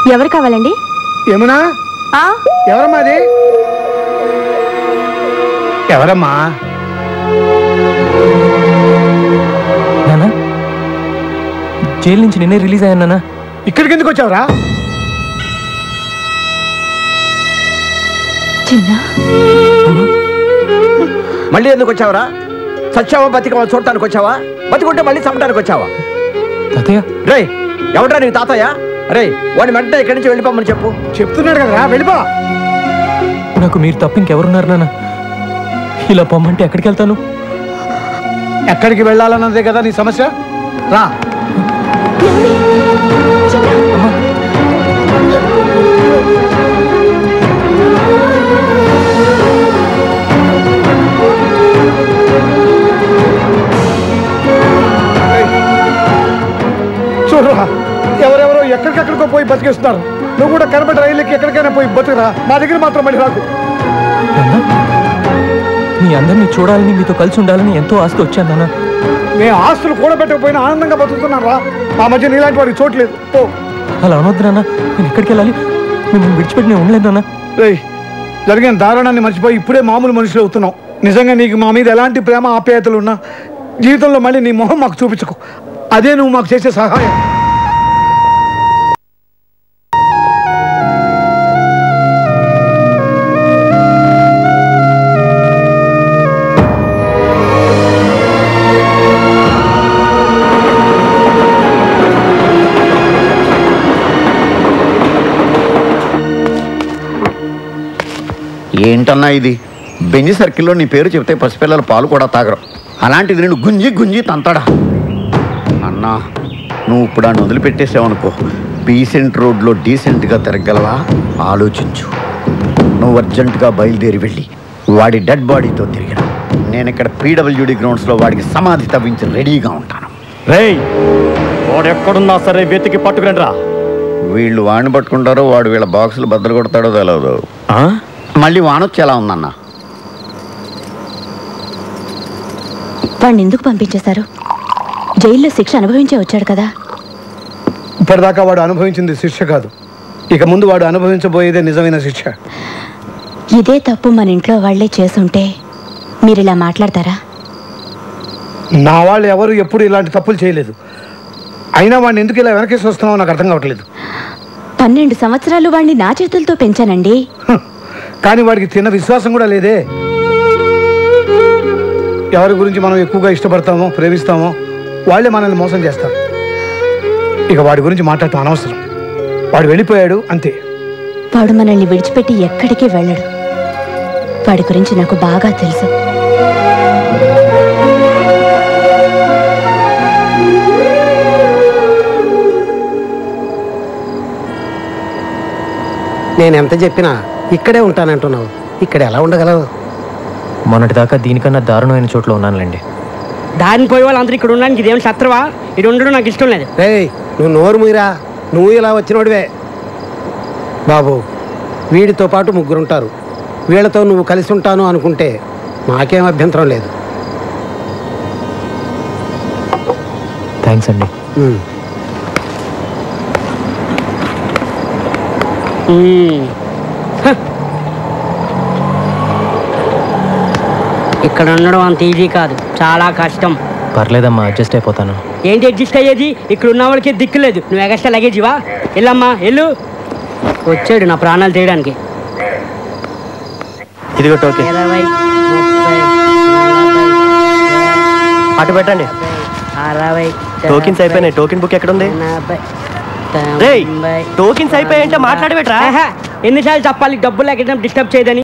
ఎవరు కావాలండి యమునా ఆ ఎవరమ్మా అది ఎవరమ్మా నానా జైలు నుంచి నిన్నే రిలీజ్ అయ్యాను నానా ఇక్కడికి ఎందుకు వచ్చావురా చిన్న మళ్ళీ ఎందుకు వచ్చావరా సత్యావా బతికవా చూడటానికి వచ్చావా బతికుంటే మళ్ళీ చంపడానికి వచ్చావా తాతయ్య రే ఎవడ్రా నీకు తాతయ్య రే వాడిని వెంటనే ఇక్కడి నుంచి వెళ్ళిపోమని చెప్పు చెప్తున్నాడు కదరా వెళ్ళిపో నాకు మీరు తప్ప ఇంకెవరున్నారు నాన్న ఇలా పొమ్మంటే ఎక్కడికి వెళ్తాను ఎక్కడికి వెళ్ళాలన్నదే కదా నీ సమస్య రా చూడరా ఎవరెవరో ఎక్కడికెక్కడికో పోయి బతికేస్తున్నారు నువ్వు కూడా కనబడి రైలుకి ఎక్కడికైనా పోయి బతుకురా మా దగ్గర మాత్రం మళ్ళీ రాకు నాన్న మీ అందరినీ చూడాలని మీతో కలిసి ఉండాలని ఎంతో ఆస్తి వచ్చాను నాన్న మేము ఆస్తులు కూడబెట్టకపోయినా ఆనందంగా బతుకుతున్నాం రా మా మధ్య నీలాంటి వాడికి చోట్లేదు ఓ అలా అనొద్దు నాన్న నేను ఎక్కడికి వెళ్ళాలి మిమ్మల్ని విడిచిపెట్టి నేను ఉండలేదు నాన్న రేయ్ జరిగిన దారుణాన్ని మర్చిపోయి ఇప్పుడే మామూలు మనుషులు అవుతున్నావు నిజంగా నీకు మా మీద ఎలాంటి ప్రేమ ఆప్యాయతలు ఉన్నా జీవితంలో మళ్ళీ నీ మొహం మాకు చూపించకు అదే నువ్వు మాకు చేసే సహాయం ఏంటన్నా ఇది బెంజి సర్కిల్లో నీ పేరు చెప్తే పసిపిల్లల పాలు కూడా తాగరు అలాంటిది నేను గుంజి గుంజి తంతాడా అన్నా నువ్వు ఇప్పుడు ఆయన వదిలిపెట్టేసావనుకో డీసెంట్ రోడ్లో డీసెంట్గా తిరగలవా ఆలోచించు నువ్వు అర్జెంటుగా బయలుదేరి వెళ్ళి వాడి డెడ్ బాడీతో తిరిగిన నేను ఇక్కడ పీడబ్ల్యూడి గ్రౌండ్స్లో వాడికి సమాధి తవ్వించి రెడీగా ఉంటాను రేయ్ వాడు ఎక్కడున్నా సరే వెతికి పట్టుకురండి రా వీళ్ళు వాడిని పట్టుకుంటారో వాడు వీళ్ళ బాక్సులు బద్దలు కొడతాడో తెలియదు మళ్ళీ వానొచ్చి ఎలా ఉందన్నా వాడిని ఎందుకు పంపించేశారు జైల్లో శిక్ష అనుభవించే వచ్చాడు కదా ఇప్పటిదాకా వాడు అనుభవించింది శిక్ష కాదు ఇక ముందు వాడు అనుభవించబోయేదే నిజమైన శిక్ష ఇదే తప్పు మన ఇంట్లో వాళ్లే చేసుంటే మీరు ఇలా మాట్లాడతారా నా వాళ్ళు ఎవరు ఎప్పుడు ఇలాంటి తప్పులు చేయలేదు అయినా వాడిని ఎందుకు ఇలా వెనకేసి వస్తున్నావో నాకు అర్థం కావట్లేదు పన్నెండు సంవత్సరాలు వాడిని నా చేతులతో పెంచానండి హ్, కానీ వాడికి తిన్న విశ్వాసం కూడా లేదే ఎవరి గురించి మనం ఎక్కువగా ఇష్టపడతామో ప్రేమిస్తామో వాళ్ళే మనల్ని మోసం చేస్తారు ఇక వాడి గురించి మాట్లాడటం అనవసరం వాడు వెళ్ళిపోయాడు అంతే వాడు మనల్ని విడిచిపెట్టి ఎక్కడికి వెళ్ళడు వాడి గురించి నాకు బాగా తెలుసు నేను ఎంత చెప్పినా ఇక్కడే ఉంటానంటున్నావు ఇక్కడ ఎలా ఉండగలవు మొన్నటిదాకా దీనికన్నా దారుణమైన చోట్ల ఉన్నానులేండి దారిని పోయే వాళ్ళందరూ ఇక్కడ ఉండడానికి ఇదేం శత్రువా ఇది ఉండడం నాకు ఇష్టం లేదు రేయ్ నువ్వు నోరు మూయరా నువ్వు ఇలా వచ్చినోడివే బాబు వీడితో పాటు ముగ్గురుంటారు వీళ్ళతో నువ్వు కలిసి ఉంటాను అనుకుంటే నాకేం అభ్యంతరం లేదు థ్యాంక్స్ అండి ఉమ్. మ్మ్. హ. ఇక్కడ ఉండడం అంత ఈజీ కాదు చాలా కష్టం పర్లేదమ్మా అడ్జస్ట్ అయిపోతాను ఏంటి అడ్జస్ట్ అయ్యేది ఇక్కడ ఉన్న వాళ్ళకి దిక్కు లేదు నువ్వు ఎగస్ట్రా లగేజ్ ఇవా వెళ్ళమ్మా వెళ్ళు వచ్చాడు నా ప్రాణాలు తీయడానికి ఇదిగో టోకెన్ ఇరవై ముప్పై నలభై అటు పెట్టండి అరవై టోకెన్స్ అయిపోయినాయి టోకెన్ బుక్ ఎక్కడ ఉంది ఎనభై రేయ్ తొంభై టోకెన్స్ అయిపోయాయంటే మాట్లాడబెట్రా ఆహా, ఎన్నిసార్లు చెప్పాలి డబ్బులు లేకపోతే డిస్టర్బ్ చేయదని